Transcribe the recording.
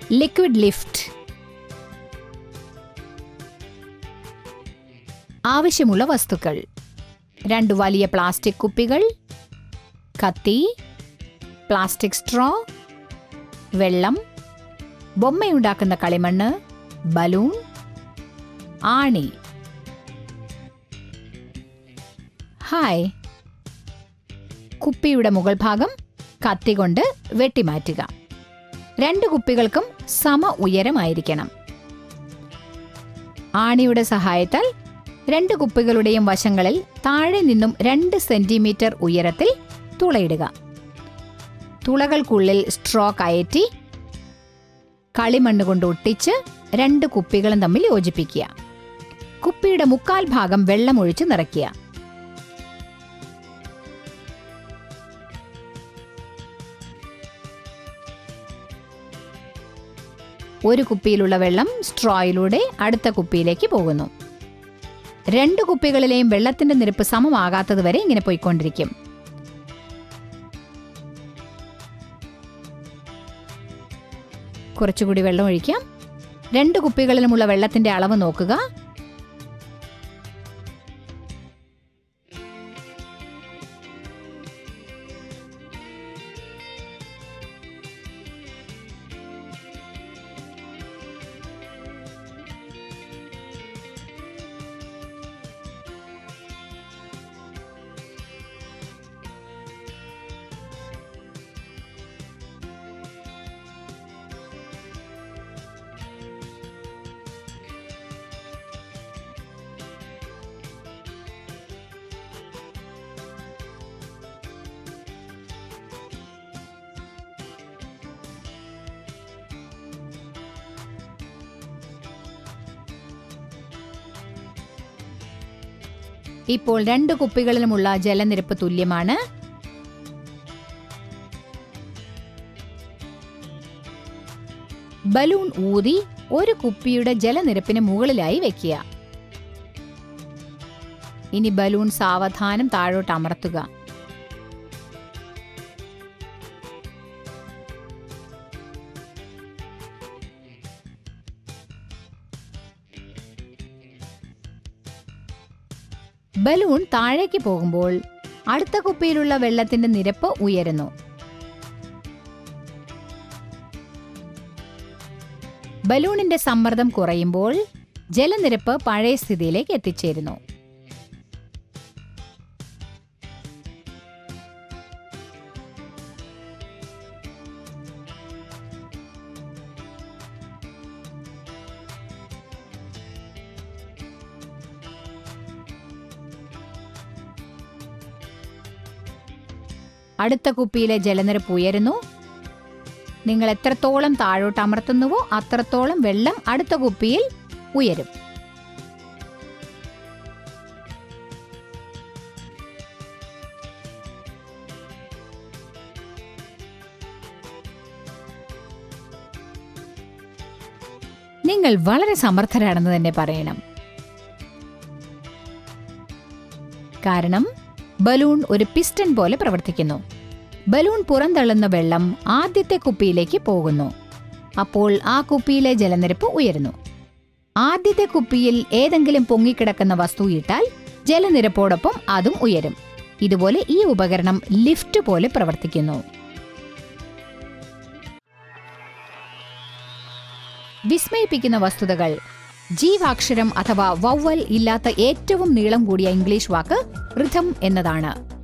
liquid lift ആവശ്യമുള്ള വസ്തുക്കൾ രണ്ട് വലിയ പ്ലാസ്റ്റിക് കുപ്പികൾ കത്തി പ്ലാസ്റ്റിക് സ്ട്രോ വെള്ളം ബൊമ്മയുണ്ടാക്കുന്ന കളിമണ്ണ് ബലൂൺ ആണി ഹായ് കുപ്പിയുടെ മുകൾ ഭാഗം കത്തി കൊണ്ട് വെട്ടിമാറ്റുക രണ്ട് കുപ്പികൾക്കും സമ ഉയരമായിരിക്കണം ആണിയുടെ സഹായത്താൽ രണ്ട് കുപ്പികളുടെയും വശങ്ങളിൽ താഴെ നിന്നും രണ്ട് സെന്റിമീറ്റർ ഉയരത്തിൽ തുളയിടുക തുളകൾക്കുള്ളിൽ സ്ട്രോ കയറ്റി കളിമണ്ണ് കൊണ്ട് ഒട്ടിച്ച് രണ്ട് കുപ്പികളും തമ്മിൽ യോജിപ്പിക്കുക കുപ്പിയുടെ മുക്കാൽ ഭാഗം വെള്ളമൊഴിച്ച് നിറയ്ക്കുക ഒരു കുപ്പിയിലുള്ള വെള്ളം സ്ട്രോയിലൂടെ അടുത്ത കുപ്പിയിലേക്ക് പോകുന്നു രണ്ട് കുപ്പികളിലെയും വെള്ളത്തിന്റെ നിരപ്പ് സമമാകാത്തതുവരെ ഇങ്ങനെ പോയിക്കൊണ്ടിരിക്കും കുറച്ചുകൂടി വെള്ളം ഒഴിക്കാം രണ്ട് കുപ്പികളിലുമുള്ള വെള്ളത്തിന്റെ അളവ് നോക്കുക ഇപ്പോൾ രണ്ട് കുപ്പികളിലുമുള്ള ജലനിരപ്പ് തുല്യമാണ് ബലൂൺ ഊതി ഒരു കുപ്പിയുടെ ജലനിരപ്പിന് മുകളിലായി വെക്കുക ഇനി ബലൂൺ സാവധാനം താഴോട്ട് അമർത്തുക ബലൂൺ താഴേക്ക് പോകുമ്പോൾ അടുത്ത കുപ്പിയിലുള്ള വെള്ളത്തിന്റെ നിരപ്പ് ഉയരുന്നു ബലൂണിന്റെ സമ്മർദ്ദം കുറയുമ്പോൾ ജലനിരപ്പ് പഴയ സ്ഥിതിയിലേക്ക് എത്തിച്ചേരുന്നു അടുത്ത കുപ്പിയിലെ ജലനിരപ്പ് ഉയരുന്നു നിങ്ങൾ എത്രത്തോളം താഴോട്ട് അമർത്തുന്നുവോ അത്രത്തോളം വെള്ളം അടുത്ത കുപ്പിയിൽ ഉയരും നിങ്ങൾ വളരെ സമർത്ഥരാണെന്ന് തന്നെ പറയണം കാരണം ബലൂൺ ഒരു പിസ്റ്റൺ പോലെ പ്രവർത്തിക്കുന്നു ബലൂൺ പുറന്തള്ളുന്ന വെള്ളം ആദ്യത്തെ കുപ്പിയിലേക്ക് പോകുന്നു അപ്പോൾ ആ കുപ്പിയിലെ ജലനിരപ്പ് ഉയരുന്നു ആദ്യത്തെ കുപ്പിയിൽ ഏതെങ്കിലും പൊങ്ങിക്കിടക്കുന്ന വസ്തു ഇട്ടാൽ ജലനിരപ്പോടൊപ്പം അതും ഉയരും ഇതുപോലെ ഈ ഉപകരണം ലിഫ്റ്റ് പോലെ പ്രവർത്തിക്കുന്നു വിസ്മയിപ്പിക്കുന്ന വസ്തുതകൾ ജീവാക്ഷരം അഥവാ വവ്വൽ ഇല്ലാത്ത ഏറ്റവും നീളം കൂടിയ ഇംഗ്ലീഷ് വാക്ക് ഋഥം എന്നതാണ്